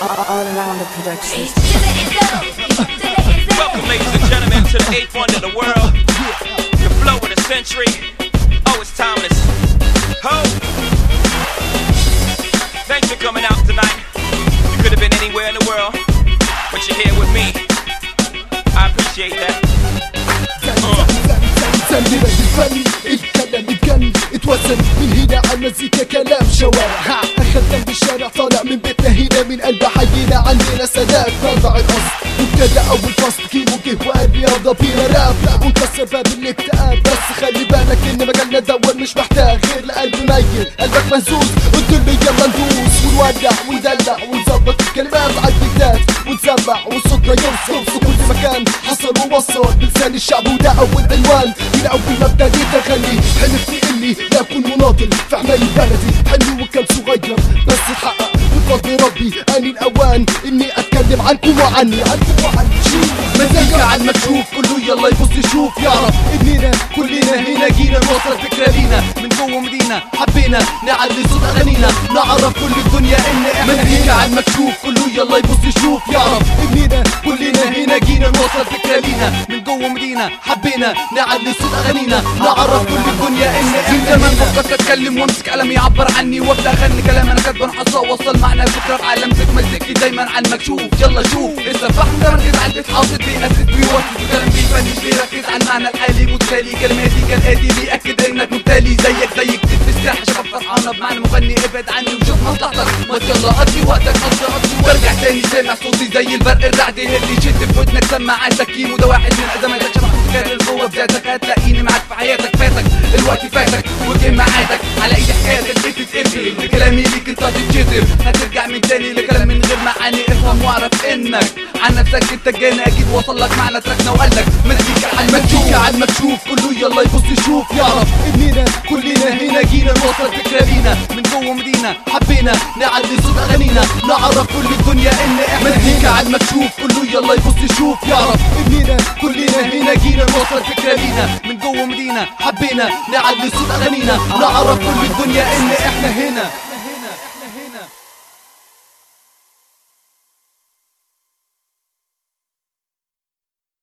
all around the production. Welcome, ladies and gentlemen, to the eighth wonder of the world. The flow of the century. Oh, it's timeless. Ho! Thanks for coming out tonight. You could have been anywhere in the world, but you're here with me. I appreciate that. سمي بالفن الكلام اتجن اتوزن من هنا على المزيكا كلام شوارع ها اخدنا بالشارع طالع من بيتنا هنا من قلب حينا عندنا سادات طلع القصد وابتدى اول فصل كيمو كهوان رياضه بينا راب لا ونكسر باب الاكتئاب بس خلي بالك ان مجالنا دور مش محتاج غير لقلب ميت قلبك مهزوز قلت له يلا ندوس ونولع وندلع ونظبط الكلمات على البيتات ونسمع وصوتنا يوصل في كل مكان حصل ووصل بلسان الشعب وده اول عنوان من اول ما ابتديت اغني حلفت اني لا اكون مناضل في حماية بلدي حلمي وكان صغير بس اتحقق بفضل ربي اني الاوان اني اتكلم عنكم وعني عنكم وعني مزيكا على المكشوف كله يلا يبص يشوف يعرف اننا كلنا هنا جينا نوصل فكرة لينا من جوه مدينة حبينا نعلي صوت اغانينا نعرف كل الدنيا ان احنا مزيكا على المكشوف كله يلا يبص يشوف يعرف اننا كلنا هنا جينا نوصل فكرة لينا من جوه مدينة حبينا نعلي صوت اغانينا نعرف كل الدنيا ان من احنا زمان هنا فكرت اتكلم وامسك قلم يعبر عني وابدا اغني كلام انا كاتبه حصه وصل معنى الفكره في عالم ذك مزيكي دايما على المكشوف يلا شوف لسه فاهم ده مركز على البيت حاطط بيأسس بيوسط وكلام بيفنش بيركز على المعنى الحالي متتالي كلماتي كالاتي بيأكد انك مبتلي زيك زي كتير في الساحه شباب فرحانه بمعنى مغني ابعد عني وشوف مصلحتك ما يلا قضي وقتك قضي قضي وارجع تاني سامع صوتي زي البرق الرعد اللي شد في ودنك سماعاتك كيمو ده واحد من ازماتك شبح متكرر جوه بذاتك هتلاقيني معاك في حياتك فاتك الوقت فاتك وجه معادك على ايد حكايتك بتتقفل بكلامي ليك انت هتتجذب هترجع من تاني لكلام من غير معاني افهم واعرف انك عن نفسك انت جاني اكيد وصل لك معنى تركنا وقال لك مزيكا على المكشوف مزيكا على المكشوف كله يلا يبص يشوف يعرف اننا كلنا هنا جينا نوصل فكرة لينا من جوه مدينة حبينا نعلي صوت اغانينا نعرف كل الدنيا ان احنا مزيكا على المكشوف كله يلا يبص يشوف يعرف اننا كلنا هنا جينا نوصل فكرة لينا من جوه مدينة حبينا نعلي صوت اغانينا نعرف كل الدنيا ان احنا هنا